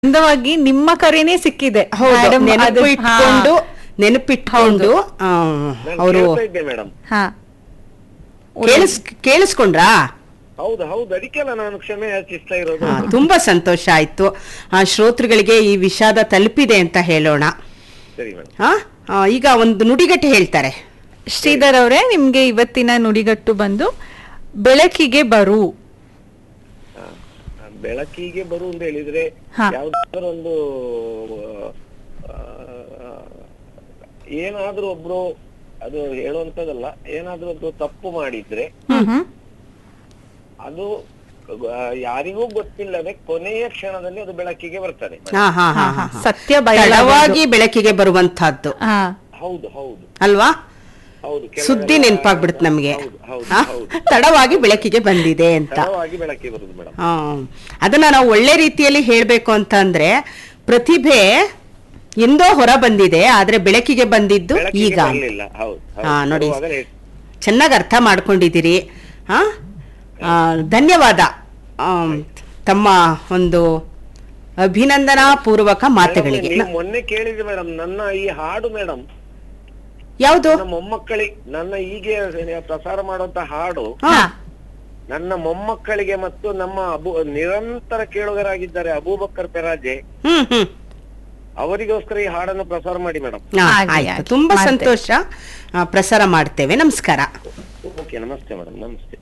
ಅಂದವಾಗಿ ನಿಮ್ಮ ಕರೆನೇ ಸಿಕ್ಕಿದೆ ಹೌದು Madam, ನೆನಪು ಅದು- ಇಟ್ಕೊಂಡು ನೆನಪಿಟ್ಕೊಂಡು ನಾನು ಅವರು ಕೇಳ್ತಾ ಇದ್ದೆ ಮೇಡಮ್ ಹಾ ಕೇಳಿಸ್ ಕೇಳಿಸ್ಕೊಂಡ್ರಾ ಹೌದು ಹೌದು ಅದಕ್ಕೆಲ್ಲ ನಾನು ಕ್ಷಮೆ ಯಾಚಿಸ್ತಾ ಇರೋದು ಹಾ, ತುಂಬಾ ಸಂತೋಷ ಆಯ್ತು ಆ, ಶ್ರೋತೃಗಳಿಗೆ ಈ ವಿಷಾದ ತಲುಪಿದೆ ಅಂತ ಹೇಳೋಣ ಸರಿ ಮೇಡಮ್ ಹಾ ಆ, ಈಗ ಒಂದು ನುಡಿಗಟ್ಟು ಹೇಳ್ತಾರೆ ಶ್ರೀಧರ್ ಅವರೇ ನಿಮ್ಗೆ ಇವತ್ತಿನ ನುಡಿಗಟ್ಟು ಬಂದು ಬೆಳಕಿಗೆ ಬರು ಬೆಳಕಿಗೆ ಬರು ಅಂತ ಹೇಳಿದ್ರೆ ಹಾ. ಯಾವ್ದಾದ್ರು ಒಂದು ಆ, ಏನಾದ್ರೂ ಒಬ್ರು ಅದು ಹೇಳುವಂತದಲ್ಲ ಏನಾದ್ರೂ ಒಬ್ರು ತಪ್ಪು ಮಾಡಿದ್ರೆ ಹ್ಮ್ ಹ್ಮ್ ಅದು ಆ, ಯಾರಿಗೂ ಗೊತ್ತಿಲ್ಲದೆ ಕೊನೆಯ ಕ್ಷಣದಲ್ಲಿ ಅದು ಬೆಳಕಿಗೆ ಬರ್ತದೆ ಹಾ ಹಾ ಹಾ ಹಾ, ಹಾ ಹಾ. ಸತ್ಯ ಬಯಲಾಗೋದು. ತಡವಾಗಿ ಬೆಳಕಿಗೆ ಬರುವಂತಹದ್ದು ಹಾ ಹೌದು ಹೌದು ಅಲ್ವಾ ಹೌದು ಕೆಲವೆಲ್ಲ- ಸುದ್ದಿ ನೆನ್ಪಾಗ್ಬಿಡುತ್ತೆ ನಮ್ಗೆ ಹೌದು ಹೌದು ಹಾ? ಹೌದು ತಡವಾಗಿ ಬೆಳಕಿಗೆ ಬಂದಿದೆ ಅಂತ ತಡವಾಗಿ ಬೆಳಕಿಗೆ ಬರುದು ಮೇಡಮ್ ಆ, ಅದನ್ನ ನಾವು ಒಳ್ಳೆ ರೀತಿಯಲ್ಲಿ ಹೇಳ್ಬೇಕು ಅಂತ ಅಂದ್ರೆ ಪ್ರತಿಭೆ ಎಂದೋ ಹೊರ ಬಂದಿದೆ ಆದ್ರೆ ಬೆಳಕಿಗೆ ಬಂದಿದ್ದು ಬೆಳಕಿಗೆ ಈಗ ಬರ್ಲಿಲ್ಲ ಹೌದು ಹೌದು. ಹಾ, ನೋಡಿ. ಬರುವಾಗ late. ಚೆನ್ನಾಗಿ ಅರ್ಥ ಮಾಡ್ಕೊಂಡಿದ್ದೀರಿ ಹಾ ಆ, ಧನ್ಯವಾದ ಆಮ್, ತಮ್ಮ ಒಂದು ಅಭಿನಂದನಾ ಪೂರ್ವಕ ಮಾತುಗಳಿಗೆ ನೀವು ಮೊನ್ನೆ ಕೇಳಿದ್ರಿ ಮೇಡಮ್ ನನ್ನ ಈ ಹಾಡು ಮೇಡಮ್ ಯಾವುದು ನನ್ನ ಮೊಮ್ಮಕ್ಕಳಿಗೆ ನನ್ನ ಹೀಗೆ ಪ್ರಸಾರ ಮಾಡುವಂತ ಹಾಡು ಹಾ ನನ್ನ ಮೊಮ್ಮಕ್ಕಳಿಗೆ ಮತ್ತು ನಮ್ಮ ಅಬು ನಿರಂತರ ಕೇಳುಗರಾಗಿದ್ದಾರೆ ಅಬೂಬಕ್ಕರ್ ಪೆರಾಜೆ ಹ್ಮ್ ಹ್ಮ್ ಅವರಿಗೋಸ್ಕರ ಈ ಹಾಡನ್ನು ಪ್ರಸಾರ ಮಾಡಿ ಮೇಡಮ್ ಹಾ, ಆಗ್ಲಿ, ಆಯ್ತು ಆಗ್ಲಿ. ತುಂಬಾ ಮಾಡ್ತೇವೆ. ಸಂತೋಷ ಆ, ಪ್ರಸಾರ ಮಾಡ್ತೇವೆ ನಮಸ್ಕಾರ ಓಕೆ ನಮಸ್ತೆ ಮೇಡಮ್ ನಮಸ್ತೆ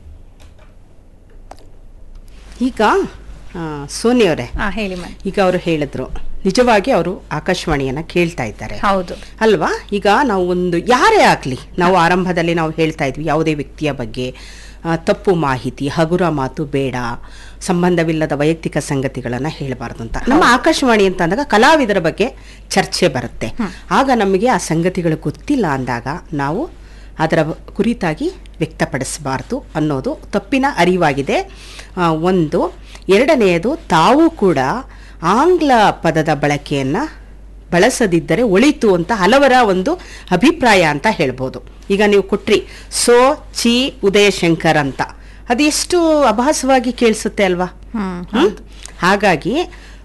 ಈಗ ಆ, ಸೋನಿ ಅವರೇ ಹಾ ಹೇಳಿ ಮ್ಯಾಮ್ ಈಗ ಅವರು ಹೇಳಿದ್ರು ನಿಜವಾಗಿ ಅವರು ಆಕಾಶವಾಣಿಯನ್ನ ಕೇಳ್ತಾ ಇದ್ದಾರೆ ಹೌದು ಅಲ್ವಾ ಈಗ ನಾವು ಒಂದು ಯಾರೇ ಆಗಲಿ ನಾವು ಆರಂಭದಲ್ಲಿ ನಾವು ಹೇಳ್ತಾ ಇದ್ವಿ ಯಾವುದೇ ವ್ಯಕ್ತಿಯ ಬಗ್ಗೆ ಆ, ತಪ್ಪು ಮಾಹಿತಿ ಹಗುರ ಮಾತು ಬೇಡ ಸಂಬಂಧವಿಲ್ಲದ ವೈಯಕ್ತಿಕ ಸಂಗತಿಗಳನ್ನು ಹೇಳಬಾರ್ದು ಅಂತ ನಮ್ಮ ಆಕಾಶವಾಣಿ ಅಂತ ಅಂದಾಗ ಕಲಾವಿದರ ಬಗ್ಗೆ ಚರ್ಚೆ ಬರುತ್ತೆ ಆಗ ನಮಗೆ ಆ ಸಂಗತಿಗಳು ಗೊತ್ತಿಲ್ಲ ಅಂದಾಗ ನಾವು ಅದರ ಕುರಿತಾಗಿ ವ್ಯಕ್ತಪಡಿಸಬಾರ್ದು ಅನ್ನೋದು ತಪ್ಪಿನ ಅರಿವಾಗಿದೆ ಆ, ಒಂದು ಎರಡನೆಯದು ತಾವು ಕೂಡ ಆಂಗ್ಲ ಪದದ ಬಳಕೆಯನ್ನು ಬಳಸದಿದ್ದರೆ ಒಳಿತು ಅಂತ ಹಲವರ ಒಂದು ಅಭಿಪ್ರಾಯ ಅಂತ ಹೇಳ್ಬೋದು ಈಗ ನೀವು ಕೊಟ್ರಿ ಸೋ ಚಿ ಉದಯಶಂಕರ್ ಅಂತ ಅದೆಷ್ಟು ಅಭಾಸವಾಗಿ ಕೇಳಿಸುತ್ತೆ ಅಲ್ವಾ ಹ್ಮ್ ಹ್ಮ್? ಹಾಗಾಗಿ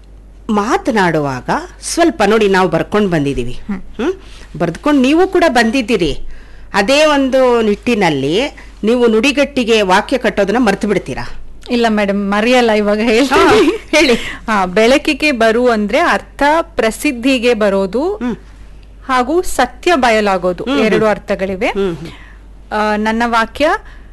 ಮಾತನಾಡುವಾಗ ಸ್ವಲ್ಪ ನೋಡಿ ನಾವು ಬರ್ಕೊಂಡು ಬಂದಿದ್ದೀವಿ ಹ್ಮ್ ಬರ್ದ್ಕೊಂಡು ನೀವು ಕೂಡ ಬಂದಿದ್ದೀರಿ ಅದೇ ಒಂದು ನಿಟ್ಟಿನಲ್ಲಿ ನೀವು ನುಡಿಗಟ್ಟಿಗೆ ವಾಕ್ಯ ಕಟ್ಟೋದನ್ನ ಮರ್ತು ಬಿಡ್ತೀರಾ ಇಲ್ಲ ಮೇಡಮ್ ಮರೆಯಲ್ಲ ಇವಾಗ ಹೇಳ್ತೀನಿ ಹಾ, ಹೇಳಿ. ಹಾ ಬೆಳಕಿಗೆ ಬರು ಅಂದ್ರೆ ಅರ್ಥ ಪ್ರಸಿದ್ಧಿಗೆ ಬರೋದು ಹ್ಮ್. ಹಾಗೂ ಸತ್ಯ ಬಯಲಾಗೋದು ಎರಡು ಅರ್ಥಗಳಿವೆ ಹ್ಮ್, ಆ, ನನ್ನ ವಾಕ್ಯ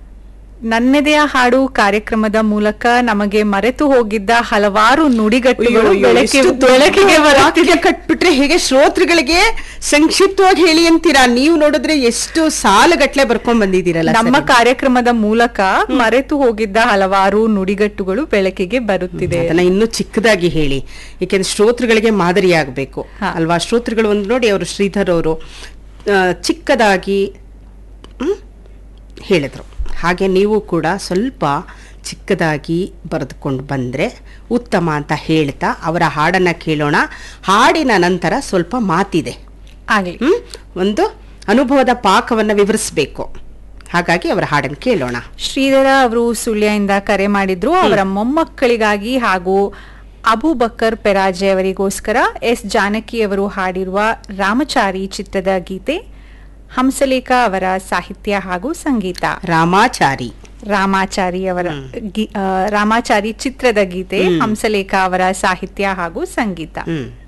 ನನ್ನೆದೆಯ ಹಾಡು ಕಾರ್ಯಕ್ರಮದ ಮೂಲಕ ನಮಗೆ ಮರೆತು ಹೋಗಿದ್ದ ಹಲವಾರು ನುಡಿಗಟ್ಟುಗಳು ಅಯ್ಯೋ, ಬೆಳಕಿ ಎಷ್ಟು ದೊಡ್ಡ ಬೆಳಕಿಗೆ ಬರುತ್ತಿದೆ ವಾಕ್ಯ ಕಟ್ಬಿಟ್ರೆ ಹೇಗೆ ಶ್ರೋತೃಗಳಿಗೆ ಸಂಕ್ಷಿಪ್ತವಾಗಿ ಹೇಳಿ ಅಂತೀರಾ ನೀವು ನೋಡಿದ್ರೆ ಎಷ್ಟು ಸಾಲುಗಟ್ಲೆ ಬರ್ಕೊಂಡ್ ಬಂದಿದ್ದೀರಲ್ಲ ನಮ್ಮ ಸರಿ. ಕಾರ್ಯಕ್ರಮದ ಮೂಲಕ ಮರೆತು ಹೋಗಿದ್ದ ಹಲವಾರು ನುಡಿಗಟ್ಟುಗಳು ಬೆಳಕಿಗೆ ಬರುತ್ತಿದೆ ಅದನ್ನ ಇನ್ನೂ ಚಿಕ್ಕದಾಗಿ ಹೇಳಿ ಏಕೆಂದ್ರೆ ಶ್ರೋತೃಗಳಿಗೆ ಮಾದರಿಯಾಗಬೇಕು ಹಾ. ಅಲ್ವಾ ಶ್ರೋತೃಗಳು ಒಂದು ನೋಡಿ ಅವರು ಶ್ರೀಧರ್ ಅವರು ಆ, ಚಿಕ್ಕದಾಗಿ ಹ್ಮ್, ಹೇಳಿದ್ರು ಹಾಗೆ ನೀವು ಕೂಡ ಸ್ವಲ್ಪ ಚಿಕ್ಕದಾಗಿ ಬರೆದುಕೊಂಡು ಬಂದರೆ ಉತ್ತಮ ಅಂತ ಹೇಳ್ತಾ ಅವರ ಹಾಡನ್ನು ಕೇಳೋಣ ಹಾಡಿನ ನಂತರ ಸ್ವಲ್ಪ ಮಾತಿದೆ ಆಗ್ಲಿ ಹ್ಮ್? ಒಂದು ಅನುಭವದ ಪಾಕವನ್ನು ವಿವರಿಸಬೇಕು ಹಾಗಾಗಿ ಅವರ ಹಾಡನ್ನು ಕೇಳೋಣ ಶ್ರೀಧರ ಅವರು ಸುಳ್ಯದಿಂದ ಕರೆ ಮಾಡಿದ್ರು ಅವರ ಮೊಮ್ಮಕ್ಕಳಿಗಾಗಿ ಹಾಗೂ ಅಬೂಬಕ್ಕರ್ ಪೆರಾಜೆ ಅವರಿಗೋಸ್ಕರ ಎಸ್ ಜಾನಕಿ ಅವರು ಹಾಡಿರುವ ರಾಮಚಾರಿ ಚಿತ್ರದ ಗೀತೆ ಹಂಸಲೇಖ ಅವರ ಸಾಹಿತ್ಯ ಹಾಗೂ ಸಂಗೀತ ರಾಮಾಚಾರಿ ರಾಮಾಚಾರಿ ಅವರ ಗಿ- ಆ, ರಾಮಾಚಾರಿ ಚಿತ್ರದ ಗೀತೆ ಹಂಸಲೇಖ ಅವರ ಸಾಹಿತ್ಯ ಹಾಗೂ ಸಂಗೀತ ಹ್ಮ್